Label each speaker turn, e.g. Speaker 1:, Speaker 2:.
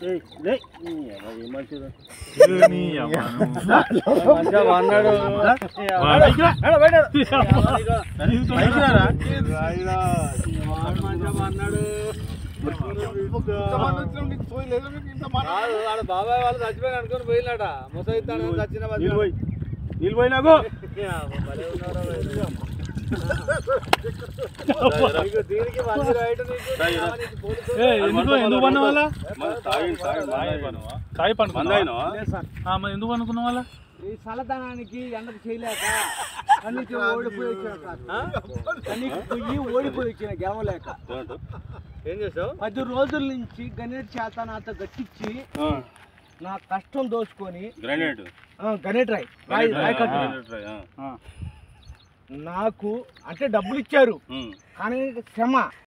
Speaker 1: అన్నాడు బాబాయ్ వాళ్ళు చచ్చిపోయి అనుకుని పోయినట ముసైతాను చచ్చిన
Speaker 2: నిలిపోయినాకో
Speaker 1: దీనికి మంచి రైట్ నీకు
Speaker 3: ఎందుకు ఎందుకు పన్న వాళ్ళ కాయ పండు
Speaker 2: మందాయినవా?
Speaker 3: మరి ఎందుకు అనుకున్న వాళ్ళ
Speaker 1: ఈ చల్లదనానికి ఎండకు చేయలేక కన్నీకి ఓడిపోయి వచ్చాక కన్నీకి పొయ్యి ఓడిపోయి వచ్చిన గెలవలేక
Speaker 2: ఏం చేసావు
Speaker 1: పది రోజుల నుంచి గణేట్ చేత నాతో గట్టించి నా కష్టం దోచుకొని
Speaker 2: గ్రానైట్
Speaker 1: ఆ, గణేట్ రాయ్ రాయ్ రాయ్ కట్టు
Speaker 2: ఆ.
Speaker 1: నాకు అంటే డబ్బులు ఇచ్చారు
Speaker 2: ఉమ్.
Speaker 1: కానీ శ్రమ